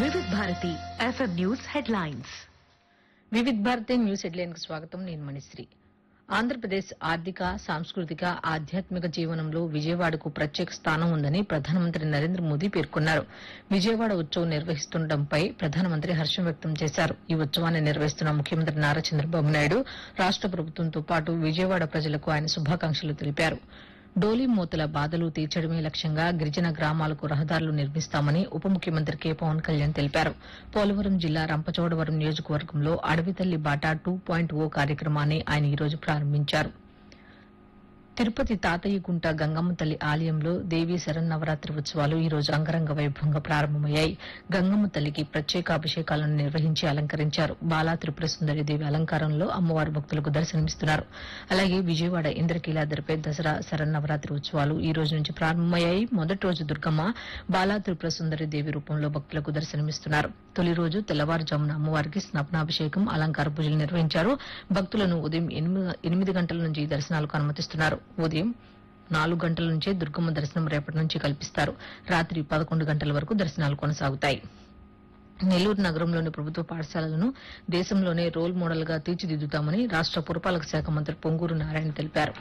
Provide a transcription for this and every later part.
వివిధ Bharati FM news headlines Vividh Bharati news headline కు స్వాగతం నేను మణిశ్రీ ఆంధ్రప్రదేశ్ ఆర్థిక సాంస్కృతిక ఆధ్యాత్మిక జీవనంలో విజయవాడకు ప్రత్యేక స్థానం ఉందని ప్రధానమంత్రి నరేంద్ర మోదీ పేర్కొన్నారు విజయవాడ ఉత్సవం నిర్వహిస్తుండటంపై ప్రధానమంత్రి హర్షం వ్యక్తం చేశారు ఈ ఉత్సవాన్ని నిర్వహిస్తున్న ముఖ్యమంత్రి నారా చంద్రబాబు నాయుడు రాష్ట ప్రభుత్వంతో పాటు విజయవాడ ప్రజలకు ఆయన శుభాకాంక్షలు తెలిపారు డోలీ మూతల బాధలు తీర్చడమే లక్ష్యంగా గిరిజన గ్రామాలకు రహదారులు నిర్మిస్తామని ఉప ముఖ్యమంత్రి కె పవన్ కళ్యాణ్ తెలిపారు పోలవరం జిల్లా రంపచోడవరం నియోజకవర్గంలో Adavithalli Bata two point O కార్యక్రమాన్ని ఆయన ఈ రోజు ప్రారంభించారు తిరుపతి తాతయ్యగుంట గంగమ్మ తల్లి ఆలయంలో దేవీ శరన్నవరాత్రి ఉత్సవాలు ఈ రోజు అంగరంగ వైభవంగా ప్రారంభమయ్యాయి గంగమ్మ తల్లికి ప్రత్యేక అభిషేకాలను నిర్వహించి అలంకరించారు బాలా త్రిపుర సుందరి దేవి అలంకారంలో అమ్మవారి భక్తులకు దర్శనమిస్తున్నారు అలాగే విజయవాడ ఇంద్రకీలాద్రిపై దసరా శరన్నవరాత్రి ఉత్సవాలు ఈ రోజు నుంచి ప్రారంభమయ్యాయి మొదటి రోజు దుర్గమ్మ బాలా త్రిపుర సుందరి దేవి రూపంలో భక్తులకు దర్శనమిస్తున్నారు తొలి రోజు తెల్లవారుజామున అమ్మవారికి స్నపనాభిషేకం అలంకార పూజలు నిర్వహించారు భక్తులను ఉదయం ఎనిమిది- ఎనిమిది గంటల నుంచి దర్శనాలకు అనుమతిస్తున్నారు ఉదయం నాలుగు గంటల నుంచే దుర్గమ్మ దర్శనం రేపటి నుంచి కల్పిస్తారు రాత్రి పదకొండు గంటల వరకు దర్శనాలు కొనసాగుతాయి నెల్లూరు నగరంలోని ప్రభుత్వ పాఠశాలలను దేశంలోనే రోల్ మోడల్ గా తీర్చిదిద్దుతామని రాష్ట పురపాలక శాఖ మంత్రి పొంగూరు నారాయణ తెలిపారు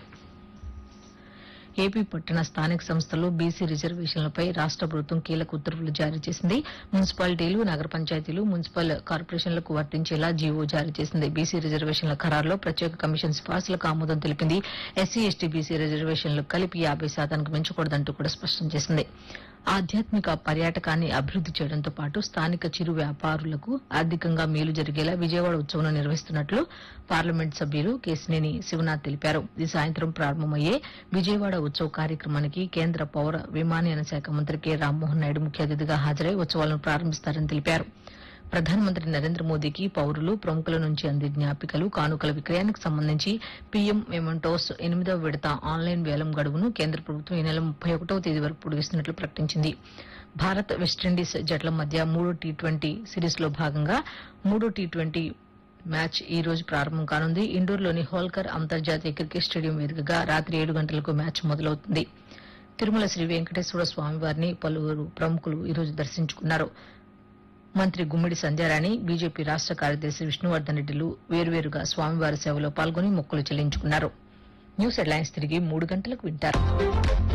ఏపీ పట్టణ స్థానిక సంస్థల్లో బీసీ రిజర్వేషన్లపై రాష్ట ప్రభుత్వం కీలక ఉత్తర్వులు జారీ చేసింది మున్సిపాలిటీలు నగర పంచాయతీలు మున్సిపల్ కార్పొరేషన్లకు వర్తించేలా జీవో జారీ చేసింది బీసీ రిజర్వేషన్ల ఖరారులో ప్రత్యేక కమిషన్ సిఫార్సులకు ఆమోదం తెలిపింది ఎస్సీ ఎస్టీ బీసీ రిజర్వేషన్లు కలిపి యాభై శాతానికి పెంచకూడదంటూ కూడా స్పష్టం చేసింది ఆధ్యాత్మిక పర్యాటకాన్ని అభివృద్ది చేయడంతో పాటు స్థానిక చిరు వ్యాపారులకు ఆర్థికంగా మేలు జరిగేలా విజయవాడ ఉత్సవం నిర్వహిస్తున్నట్లు పార్లమెంట్ సభ్యులు కేసినేని శివనాథ్ తెలిపారు ఈ సాయంత్రం ప్రారంభమయ్యే విజయవాడ ఉత్సవ కార్యక్రమానికి కేంద్ర పౌర విమానయాన శాఖ మంత్రి కె రామ్మోహన్ నాయుడు ముఖ్య అతిథిగా హాజరై ఉత్సవాలను ప్రారంభిస్తారని తెలిపారు ప్రధానమంత్రి నరేంద్ర మోదీకి పౌరులు ప్రముఖుల నుంచి అందే జ్ఞాపికలు కానుకల విక్రయానికి సంబంధించి పీఎం మెమంటోస్ ఎనిమిదవ విడత ఆన్లైన్ వేలం గడువును కేంద్ర ప్రభుత్వం ఈ నెల ముప్పై ఒకటవ తేదీ వరకు పొడిగిస్తున్నట్లు ప్రకటించింది భారత్ వెస్టిండీస్ జట్ల మధ్య మూడో టీ ట్వంటీ సిరీస్ లో భాగంగా మూడో టీ ట్వంటీ మ్యాచ్ ఈ రోజు ప్రారంభం కానుంది ఇండోర్లోని హోల్కర్ అంతర్జాతీయ క్రికెట్ స్టేడియం వేదికగా రాత్రి ఏడు గంటలకు మ్యాచ్ మొదలవుతుంది తిరుమల శ్రీ వెంకటేశ్వర స్వామివారిని పలువురు ప్రముఖులు ఈ రోజు దర్శించుకున్నారు మంత్రి గుమ్మిడి సంధ్యారాణి బీజేపీ రాష్ట కార్యదర్శి విష్ణువర్ధన్ రెడ్డిలు వేర్వేరుగా స్వామివారి సేవలో పాల్గొని మొక్కులు చెల్లించుకున్నారు న్యూస్ హెడ్లైన్స్ తిరిగి మూడు గంటలకు వింటారు